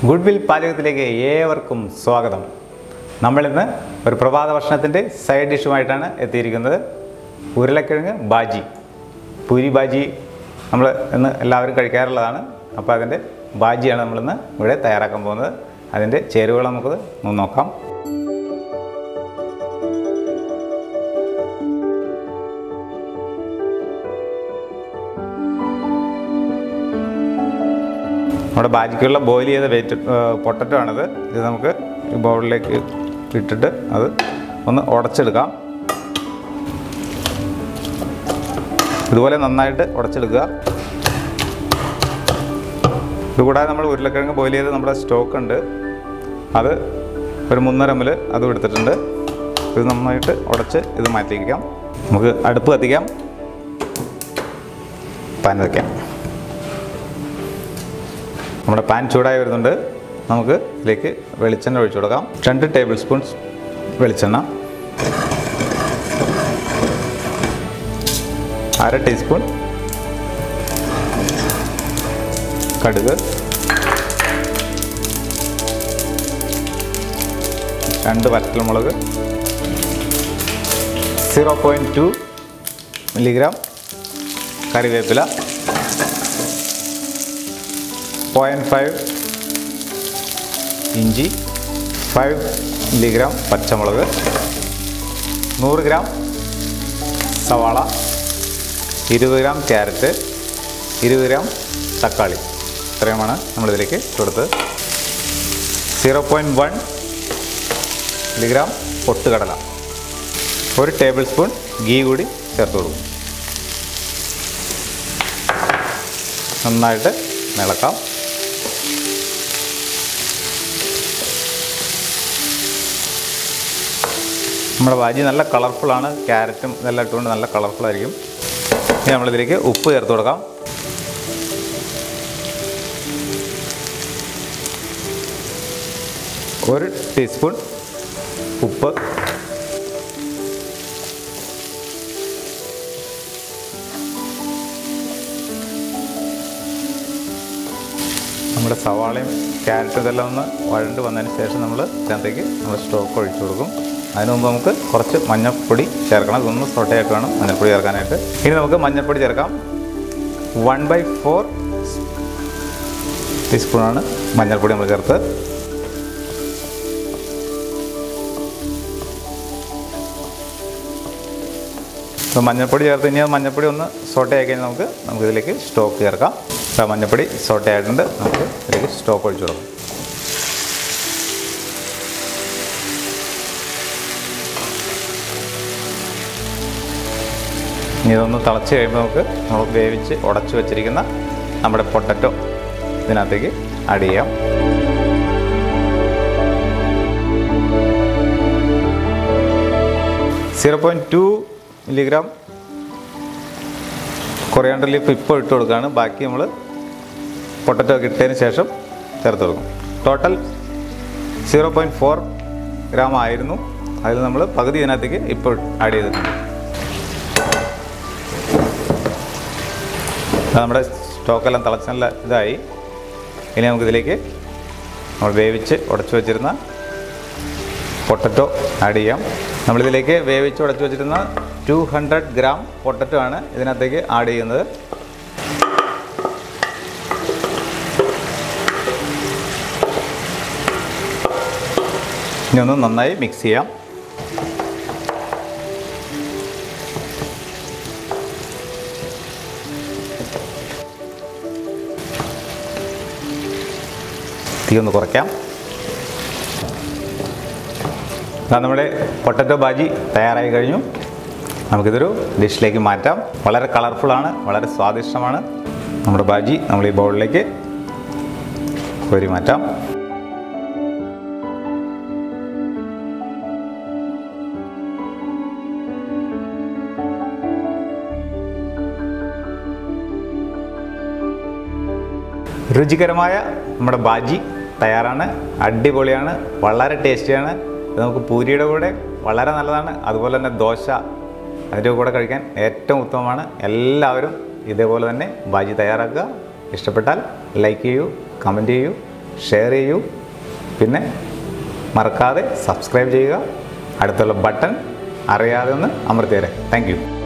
good will പാചകത്തിലേക്ക് ഏവർക്കും സ്വാഗതം നമ്മളിന്ന് ഒരു പ്രഭാത ഭക്ഷണത്തിൻ്റെ സൈഡ് ഡിഷുമായിട്ടാണ് എത്തിയിരിക്കുന്നത് ഉരുളക്കിഴങ്ങ് ബാജി പൂരി ബാജി നമ്മൾ ഇന്ന് എല്ലാവരും കഴിക്കാറുള്ളതാണ് അപ്പോൾ അതിൻ്റെ ബാജിയാണ് നമ്മളിന്ന് ഇവിടെ തയ്യാറാക്കാൻ പോകുന്നത് അതിൻ്റെ ചേരുവകൾ നമുക്ക് ഒന്ന് നോക്കാം നമ്മുടെ ബാജിക്കുള്ള ബോയിൽ ചെയ്ത വെയിറ്റ് പൊട്ടറ്റോ ആണിത് ഇത് നമുക്ക് ഈ ബൗളിലേക്ക് ഇട്ടിട്ട് അത് ഒന്ന് ഉടച്ചെടുക്കാം ഇതുപോലെ നന്നായിട്ട് ഉടച്ചെടുക്കുക ഇതുകൂടാതെ നമ്മൾ ഉരുളക്കിഴങ്ങ് ബോയിൽ ചെയ്ത് നമ്മുടെ സ്റ്റോക്ക് ഉണ്ട് അത് ഒരു മുന്നര എം അതും എടുത്തിട്ടുണ്ട് ഇത് നന്നായിട്ട് ഉടച്ച് ഇത് മാറ്റി വയ്ക്കാം നമുക്ക് അടുപ്പ് കത്തിക്കാം പാൻ വയ്ക്കാം നമ്മുടെ പാൻ ചൂടായി വരുന്നുണ്ട് നമുക്ക് ഇതിലേക്ക് വെളിച്ചെണ്ണ ഒഴിച്ചു കൊടുക്കാം രണ്ട് ടേബിൾ സ്പൂൺസ് വെളിച്ചെണ്ണ അര ടീസ്പൂൺ കടുക് രണ്ട് വറ്റൽമുളക് സീറോ പോയിൻറ്റ് ടു മില്ലിഗ്രാം കറിവേപ്പില പോയിൻറ്റ് ഫൈവ് ഇഞ്ചി ഫൈവ് മില്ലിഗ്രാം പച്ചമുളക് നൂറ് ഗ്രാം സവാള ഇരുപത് ഗ്രാം ക്യാരറ്റ് ഇരുപത് ഗ്രാം തക്കാളി ഇത്രയുമാണ് നമ്മളിതിലേക്ക് കൊടുത്തത് സീറോ പോയിൻറ്റ് വൺ മില്ലിഗ്രാം പൊട്ടുകടല ഒരു ടേബിൾ സ്പൂൺ ഗീ കൂടി ചേർത്ത് കൊടുക്കും നന്നായിട്ട് മിളക്കാം നമ്മുടെ ഭാജി നല്ല കളർഫുള്ളാണ് ക്യാരറ്റും ഇതെല്ലാം ഇട്ടുകൊണ്ട് നല്ല കളർഫുള്ളായിരിക്കും ഇനി നമ്മളിതിലേക്ക് ഉപ്പ് ചേർത്ത് കൊടുക്കാം ഒരു ടീസ്പൂൺ ഉപ്പ് നമ്മുടെ സവാളയും ക്യാരറ്റും ഇതെല്ലാം ഒന്ന് വഴണ്ട് വന്നതിന് ശേഷം നമ്മൾ ഇതിനകത്തേക്ക് നമ്മൾ സ്റ്റോക്ക് ഒഴിച്ചു കൊടുക്കും അതിന് മുമ്പ് നമുക്ക് കുറച്ച് മഞ്ഞൾപ്പൊടി ചേർക്കണം ഇതൊന്ന് സൊട്ടയായിട്ട് വേണം മഞ്ഞൾപ്പൊടി ചേർക്കാനായിട്ട് ഇനി നമുക്ക് മഞ്ഞൾപ്പൊടി ചേർക്കാം വൺ ബൈ ഫോർ ടീസ്പൂണാണ് മഞ്ഞൾപ്പൊടി നമ്മൾ ചേർത്ത് അപ്പോൾ മഞ്ഞൾപ്പൊടി ചേർത്ത് ഇനി അത് മഞ്ഞൾപ്പൊടി ഒന്ന് സോട്ടയായി കഴിഞ്ഞാൽ നമുക്ക് നമുക്ക് ഇതിലേക്ക് സ്റ്റോക്ക് ചേർക്കാം അപ്പോൾ മഞ്ഞൾപ്പൊടി സോട്ടയായിട്ടുണ്ട് നമുക്ക് ഇതിലേക്ക് സ്റ്റോക്ക് ഒഴിച്ചു കൊടുക്കാം ഇനി ഇതൊന്ന് തിളച്ച് കഴിയുമ്പോൾ നമുക്ക് നമ്മൾ വേവിച്ച് ഉടച്ച് വെച്ചിരിക്കുന്ന നമ്മുടെ പൊട്ടറ്റോ ഇതിനകത്തേക്ക് ആഡ് ചെയ്യാം zero point two milligram coriander leaf ഇപ്പോൾ ഇട്ട് കൊടുക്കുകയാണ് ബാക്കി നമ്മൾ പൊട്ടറ്റോ ഒക്കെ ഇട്ടതിന് ശേഷം ചേർത്ത് കൊടുക്കും total zero point four gram ആയിരുന്നു അതിൽ നമ്മൾ പകുതി ഇതിനകത്തേക്ക് ഇപ്പോൾ ആഡ് ചെയ്തിട്ടുണ്ട് അത് നമ്മുടെ സ്റ്റോക്കെല്ലാം തിളച്ച് നല്ല ഇതായി ഇനി നമുക്കിതിലേക്ക് നമ്മൾ വേവിച്ച് ഉടച്ചു വെച്ചിരുന്ന പൊട്ടറ്റോ ആഡ് ചെയ്യാം നമ്മളിതിലേക്ക് വേവിച്ച് ഉടച്ചു വെച്ചിരുന്ന ടു ഹൺഡ്രഡ് ഗ്രാം പൊട്ടറ്റോ ആണ് ഇതിനകത്തേക്ക് ആഡ് ചെയ്യുന്നത് ഇനി ഒന്ന് നന്നായി മിക്സ് ചെയ്യാം തീ ഒന്ന് കുറയ്ക്കാം ഇതാ നമ്മുടെ പൊട്ടറ്റോ ബാജി തയ്യാറായി കഴിഞ്ഞു നമുക്കിതൊരു ഡിഷിലേക്ക് മാറ്റാം വളരെ കളർഫുള്ളാണ് വളരെ സ്വാദിഷ്ടമാണ് നമ്മുടെ ബാജി നമ്മൾ ഈ ബൗളിലേക്ക് കോരി മാറ്റാം രുചികരമായ നമ്മുടെ ബാജി തയ്യാറാണ് അടിപൊളിയാണ് വളരെ ടേസ്റ്റിയാണ് ഇത് നമുക്ക് പൂരിയുടെ കൂടെ വളരെ നല്ലതാണ് അതുപോലെ തന്നെ ദോശ അതിൻ്റെ കൂടെ കഴിക്കാൻ ഏറ്റവും ഉത്തമമാണ് എല്ലാവരും ഇതേപോലെ തന്നെ ബാജി തയ്യാറാക്കുക ഇഷ്ടപ്പെട്ടാൽ ലൈക്ക് ചെയ്യൂ കമൻറ്റ് ചെയ്യൂ ഷെയർ ചെയ്യൂ പിന്നെ മറക്കാതെ സബ്സ്ക്രൈബ് ചെയ്യുക അടുത്തുള്ള ബട്ടൺ അറിയാതെ ഒന്ന് അമർത്തിയേരെ താങ്ക് യു